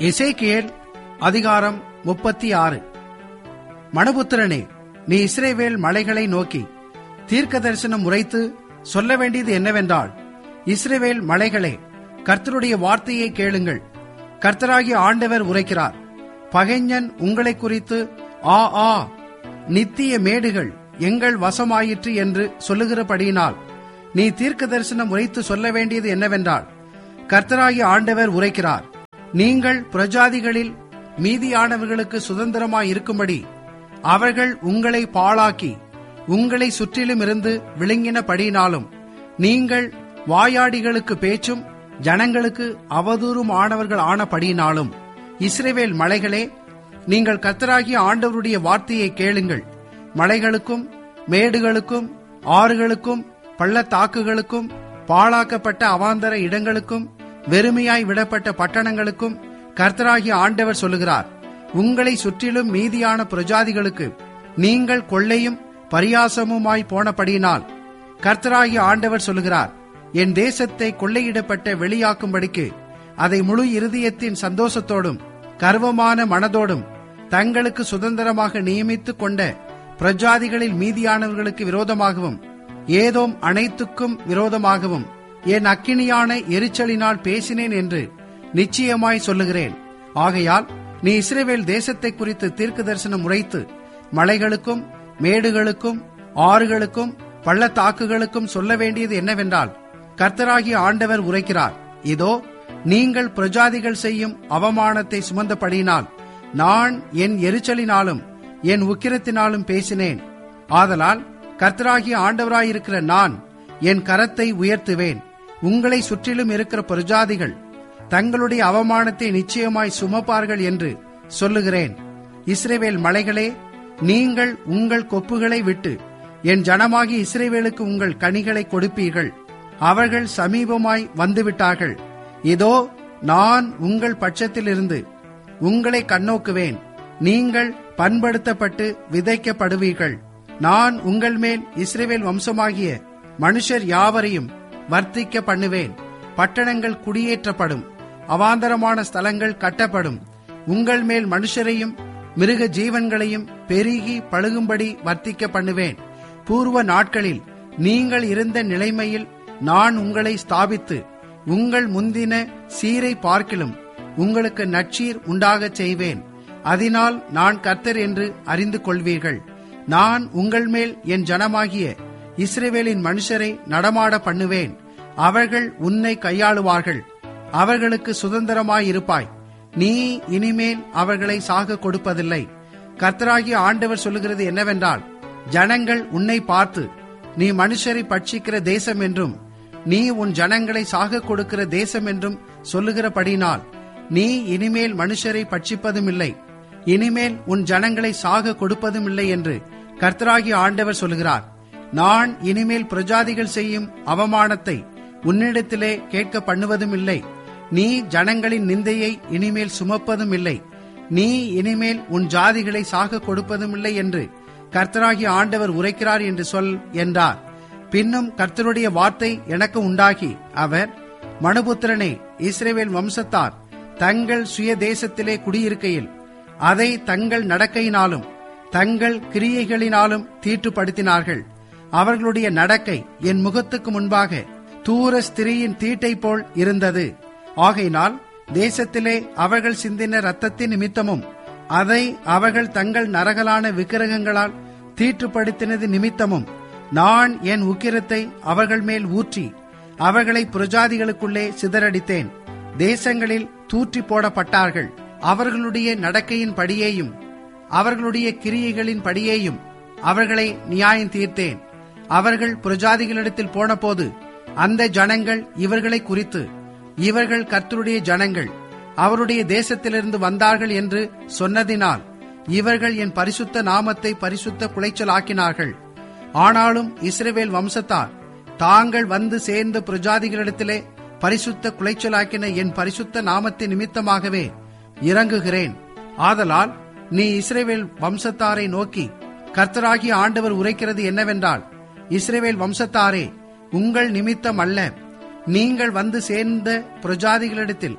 எசேக்கியேல் அதிகாரம் முப்பத்தி ஆறு மனுபுத்திரனே நீ இஸ்ரேவேல் மலைகளை நோக்கி தீர்க்க தரிசனம் உரைத்து சொல்ல வேண்டியது என்னவென்றால் இஸ்ரேவேல் மலைகளே கர்த்தருடைய வார்த்தையை கேளுங்கள் கர்த்தராகிய ஆண்டவர் உரைக்கிறார் பகைஞன் உங்களை குறித்து ஆ ஆ நித்திய மேடுகள் எங்கள் வசமாயிற்று என்று சொல்லுகிறபடியினால் நீ தீர்க்க தரிசனம் உரைத்து சொல்ல வேண்டியது என்னவென்றால் கர்த்தராகிய ஆண்டவர் உரைக்கிறார் நீங்கள் பிரஜாதிகளில் மீதியானவர்களுக்கு சுதந்திரமாய் இருக்கும்படி அவர்கள் உங்களை பாழாக்கி உங்களை சுற்றிலும் இருந்து விழுங்கினபடியினாலும் நீங்கள் வாயாடிகளுக்கு பேச்சும் ஜனங்களுக்கு அவதூறும் ஆனவர்கள் ஆனபடியினாலும் இஸ்ரேவேல் மலைகளே நீங்கள் கர்த்தராகிய ஆண்டவருடைய வார்த்தையை கேளுங்கள் மலைகளுக்கும் மேடுகளுக்கும் ஆறுகளுக்கும் பள்ளத்தாக்குகளுக்கும் பாழாக்கப்பட்ட அவாந்தர இடங்களுக்கும் வெறுமையாய் விடப்பட்ட பட்டணங்களுக்கும் கர்த்தராகிய ஆண்டவர் சொல்லுகிறார் உங்களை சுற்றிலும் மீதியான பிரஜாதிகளுக்கு நீங்கள் கொள்ளையும் பரியாசமுமாய் போனபடியினால் கர்த்தராகிய ஆண்டவர் சொல்லுகிறார் என் தேசத்தை கொள்ளையிடப்பட்ட வெளியாக்கும்படிக்கு அதை முழு இருதயத்தின் சந்தோஷத்தோடும் கர்வமான மனதோடும் தங்களுக்கு சுதந்திரமாக நியமித்துக் கொண்ட பிரஜாதிகளில் மீதியானவர்களுக்கு விரோதமாகவும் ஏதோம் அனைத்துக்கும் விரோதமாகவும் என் அக்கினியான எரிச்சலினால் பேசினேன் என்று நிச்சயமாய் சொல்லுகிறேன் ஆகையால் நீ இஸ்ரேவேல் தேசத்தை குறித்து தீர்க்க தரிசனம் உரைத்து மலைகளுக்கும் மேடுகளுக்கும் ஆறுகளுக்கும் பள்ளத்தாக்குகளுக்கும் சொல்ல வேண்டியது என்னவென்றால் கர்த்தராகிய ஆண்டவர் உரைக்கிறார் இதோ நீங்கள் பிரஜாதிகள் செய்யும் அவமானத்தை சுமந்தபடியினால் நான் என் எரிச்சலினாலும் என் உக்கிரத்தினாலும் பேசினேன் ஆதலால் கர்த்தராகிய ஆண்டவராயிருக்கிற நான் என் கரத்தை உயர்த்துவேன் உங்களை சுற்றிலும் இருக்கிற பிரஜாதிகள் தங்களுடைய அவமானத்தை நிச்சயமாய் சுமப்பார்கள் என்று சொல்லுகிறேன் இஸ்ரேவேல் மலைகளே நீங்கள் உங்கள் கொப்புகளை விட்டு என் ஜனமாகி இஸ்ரேவேலுக்கு உங்கள் கனிகளை கொடுப்பீர்கள் அவர்கள் சமீபமாய் வந்துவிட்டார்கள் இதோ நான் உங்கள் பட்சத்திலிருந்து உங்களை கண்ணோக்குவேன் நீங்கள் பண்படுத்தப்பட்டு விதைக்கப்படுவீர்கள் நான் உங்கள் மேல் இஸ்ரேவேல் வம்சமாகிய மனுஷர் யாவரையும் வர்த்திக்க பண்ணுவேன் பட்டணங்கள் குடியேற்றப்படும் அவாந்தரமான ஸ்தலங்கள் கட்டப்படும் உங்கள் மேல் மனுஷரையும் மிருக ஜீவன்களையும் பெருகி பழுகும்படி வர்த்திக்க பண்ணுவேன் பூர்வ நாட்களில் நீங்கள் இருந்த நிலைமையில் நான் உங்களை ஸ்தாபித்து உங்கள் முந்தின சீரை பார்க்கிலும் உங்களுக்கு நற்சீர் உண்டாகச் செய்வேன் அதனால் நான் கர்த்தர் என்று அறிந்து கொள்வீர்கள் நான் உங்கள் மேல் என் ஜனமாகிய இஸ்ரேவேலின் மனுஷரை நடமாட பண்ணுவேன் அவர்கள் உன்னை கையாளுவார்கள் அவர்களுக்கு சுதந்திரமாயிருப்பாய் நீ இனிமேல் அவர்களை சாக கொடுப்பதில்லை கர்த்தராகிய ஆண்டவர் சொல்லுகிறது என்னவென்றால் ஜனங்கள் உன்னை பார்த்து நீ மனுஷரை பட்சிக்கிற தேசம் என்றும் நீ உன் ஜனங்களை சாக கொடுக்கிற தேசம் என்றும் சொல்லுகிறபடினால் நீ இனிமேல் மனுஷரை பட்சிப்பதும் இல்லை இனிமேல் உன் ஜனங்களை சாக கொடுப்பதும் இல்லை என்று கர்த்தராகிய ஆண்டவர் சொல்லுகிறார் நான் இனிமேல் பிரஜாதிகள் செய்யும் அவமானத்தை உன்னிடத்திலே கேட்க பண்ணுவதும் இல்லை நீ ஜனங்களின் நிந்தையை இனிமேல் சுமப்பதும் இல்லை நீ இனிமேல் உன் ஜாதிகளை சாக கொடுப்பதும் இல்லை என்று கர்த்தராகிய ஆண்டவர் உரைக்கிறார் என்று சொல் என்றார் பின்னும் கர்த்தருடைய வார்த்தை எனக்கு உண்டாகி அவர் மனுபுத்திரனே இஸ்ரேவேல் வம்சத்தார் தங்கள் சுய தேசத்திலே குடியிருக்கையில் அதை தங்கள் நடக்கையினாலும் தங்கள் கிரியைகளினாலும் தீட்டுப்படுத்தினார்கள் அவர்களுடைய நடக்கை என் முகத்துக்கு முன்பாக தூர ஸ்திரீயின் தீட்டை போல் இருந்தது ஆகையினால் தேசத்திலே அவர்கள் சிந்தின ரத்தத்தின் நிமித்தமும் அதை அவர்கள் தங்கள் நரகலான விக்கிரகங்களால் தீட்டுப்படுத்தினது நிமித்தமும் நான் என் உக்கிரத்தை அவர்கள் மேல் ஊற்றி அவர்களை புரஜாதிகளுக்குள்ளே சிதறடித்தேன் தேசங்களில் தூற்றி போடப்பட்டார்கள் அவர்களுடைய நடக்கையின் படியேயும் அவர்களுடைய கிரியைகளின் படியேயும் அவர்களை நியாயம் தீர்த்தேன் அவர்கள் புரஜாதிகளிடத்தில் போனபோது அந்த ஜனங்கள் இவர்களை குறித்து இவர்கள் கர்த்தருடைய ஜனங்கள் அவருடைய தேசத்திலிருந்து வந்தார்கள் என்று சொன்னதினால் இவர்கள் என் பரிசுத்த நாமத்தை பரிசுத்த குலைச்சலாக்கினார்கள் ஆனாலும் இஸ்ரேவேல் வம்சத்தார் தாங்கள் வந்து சேர்ந்த பிரஜாதிகளிடத்திலே பரிசுத்த குலைச்சலாக்கின என் பரிசுத்த நாமத்தின் நிமித்தமாகவே இறங்குகிறேன் ஆதலால் நீ இஸ்ரேவேல் வம்சத்தாரை நோக்கி கர்த்தராகிய ஆண்டவர் உரைக்கிறது என்னவென்றால் இஸ்ரேவேல் வம்சத்தாரே உங்கள் நிமித்தம் அல்ல நீங்கள் வந்து சேர்ந்த பிரஜாதிகளிடத்தில்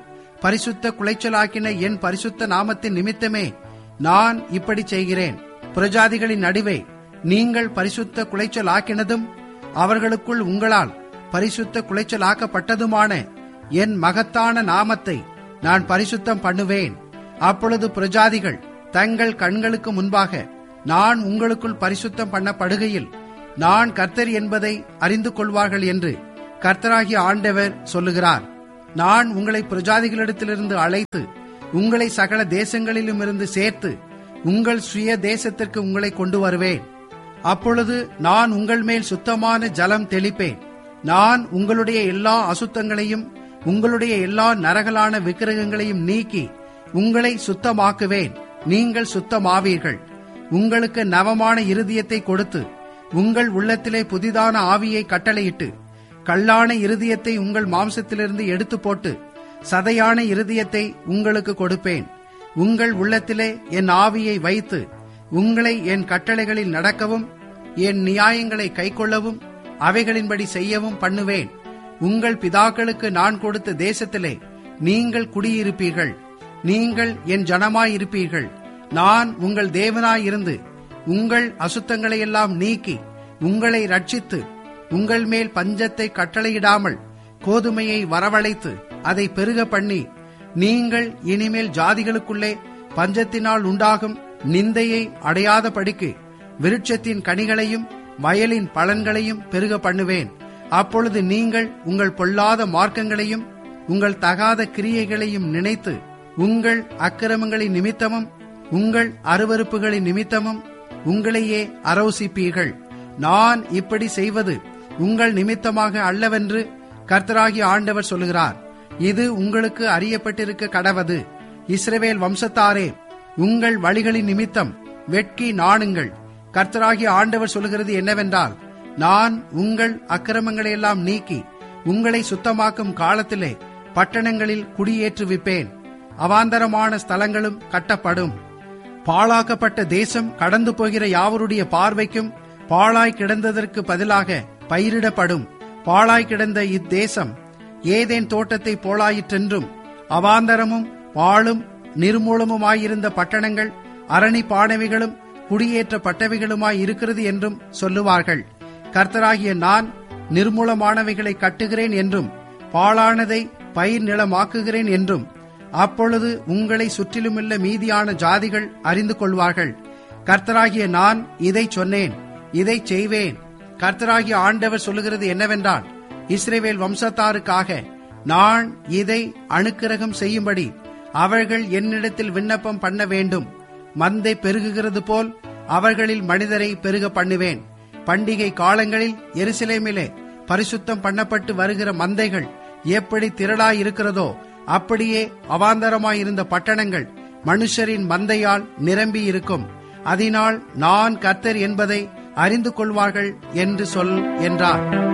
பரிசுத்த குலைச்சலாக்கின என் பரிசுத்த நாமத்தின் நிமித்தமே நான் இப்படி செய்கிறேன் புரஜாதிகளின் நடுவே நீங்கள் பரிசுத்த குலைச்சலாக்கினதும் அவர்களுக்குள் உங்களால் பரிசுத்த குலைச்சலாக்கப்பட்டதுமான என் மகத்தான நாமத்தை நான் பரிசுத்தம் பண்ணுவேன் அப்பொழுது பிரஜாதிகள் தங்கள் கண்களுக்கு முன்பாக நான் உங்களுக்குள் பரிசுத்தம் பண்ணப்படுகையில் நான் கர்த்தர் என்பதை அறிந்து கொள்வார்கள் என்று கர்த்தராகிய ஆண்டவர் சொல்லுகிறார் நான் உங்களை பிரஜாதிகளிடத்திலிருந்து அழைத்து உங்களை சகல தேசங்களிலும் இருந்து சேர்த்து உங்கள் சுய தேசத்திற்கு உங்களை கொண்டு வருவேன் அப்பொழுது நான் உங்கள் மேல் சுத்தமான ஜலம் தெளிப்பேன் நான் உங்களுடைய எல்லா அசுத்தங்களையும் உங்களுடைய எல்லா நரகலான விக்கிரகங்களையும் நீக்கி உங்களை சுத்தமாக்குவேன் நீங்கள் சுத்தமாவீர்கள் உங்களுக்கு நவமான இருதயத்தை கொடுத்து உங்கள் உள்ளத்திலே புதிதான ஆவியை கட்டளையிட்டு கல்லான இருதயத்தை உங்கள் மாம்சத்திலிருந்து எடுத்து போட்டு சதையான இருதயத்தை உங்களுக்கு கொடுப்பேன் உங்கள் உள்ளத்திலே என் ஆவியை வைத்து உங்களை என் கட்டளைகளில் நடக்கவும் என் நியாயங்களை கைக்கொள்ளவும் அவைகளின்படி செய்யவும் பண்ணுவேன் உங்கள் பிதாக்களுக்கு நான் கொடுத்த தேசத்திலே நீங்கள் குடியிருப்பீர்கள் நீங்கள் என் ஜனமாயிருப்பீர்கள் நான் உங்கள் தேவனாயிருந்து உங்கள் அசுத்தங்களையெல்லாம் நீக்கி உங்களை ரட்சித்து உங்கள் மேல் பஞ்சத்தை கட்டளையிடாமல் கோதுமையை வரவழைத்து அதை பெருக பண்ணி நீங்கள் இனிமேல் ஜாதிகளுக்குள்ளே பஞ்சத்தினால் உண்டாகும் நிந்தையை அடையாதபடிக்கு விருட்சத்தின் கனிகளையும் வயலின் பலன்களையும் பெருக பண்ணுவேன் அப்பொழுது நீங்கள் உங்கள் பொல்லாத மார்க்கங்களையும் உங்கள் தகாத கிரியைகளையும் நினைத்து உங்கள் அக்கிரமங்களின் நிமித்தமும் உங்கள் அருவறுப்புகளின் நிமித்தமும் உங்களையே அரோசிப்பீர்கள் நான் இப்படி செய்வது உங்கள் நிமித்தமாக அல்லவென்று கர்த்தராகிய ஆண்டவர் சொல்லுகிறார் இது உங்களுக்கு அறியப்பட்டிருக்க கடவது இஸ்ரவேல் வம்சத்தாரே உங்கள் வழிகளின் நிமித்தம் வெட்கி நாணுங்கள் கர்த்தராகிய ஆண்டவர் சொல்லுகிறது என்னவென்றால் நான் உங்கள் அக்கிரமங்களையெல்லாம் நீக்கி உங்களை சுத்தமாக்கும் காலத்திலே பட்டணங்களில் குடியேற்றுவிப்பேன் அவாந்தரமான ஸ்தலங்களும் கட்டப்படும் பாழாக்கப்பட்ட தேசம் கடந்து போகிற யாவருடைய பார்வைக்கும் பாழாய் கிடந்ததற்கு பதிலாக பயிரிடப்படும் பாழாய் கிடந்த இத்தேசம் ஏதேன் தோட்டத்தை போலாயிற்றென்றும் அவாந்தரமும் பாழும் நிர்மூலமுமாயிருந்த பட்டணங்கள் அரணி பானவைகளும் குடியேற்றப்பட்டவைகளுமாய் இருக்கிறது என்றும் சொல்லுவார்கள் கர்த்தராகிய நான் நிர்மூலமானவைகளை கட்டுகிறேன் என்றும் பாழானதை பயிர் நிலமாக்குகிறேன் என்றும் அப்பொழுது உங்களை சுற்றிலுமுள்ள மீதியான ஜாதிகள் அறிந்து கொள்வார்கள் கர்த்தராகிய நான் இதை சொன்னேன் இதை செய்வேன் கர்த்தராகிய ஆண்டவர் சொல்லுகிறது என்னவென்றால் இஸ்ரேவேல் வம்சத்தாருக்காக நான் இதை அணுக்கிரகம் செய்யும்படி அவர்கள் என்னிடத்தில் விண்ணப்பம் பண்ண வேண்டும் மந்தை பெருகுகிறது போல் அவர்களில் மனிதரை பெருக பண்ணுவேன் பண்டிகை காலங்களில் எருசலேமிலே பரிசுத்தம் பண்ணப்பட்டு வருகிற மந்தைகள் எப்படி திரளாயிருக்கிறதோ அப்படியே அவாந்தரமாயிருந்த பட்டணங்கள் மனுஷரின் மந்தையால் நிரம்பி இருக்கும் அதனால் நான் கர்த்தர் என்பதை அறிந்து கொள்வார்கள் என்று சொல் என்றார்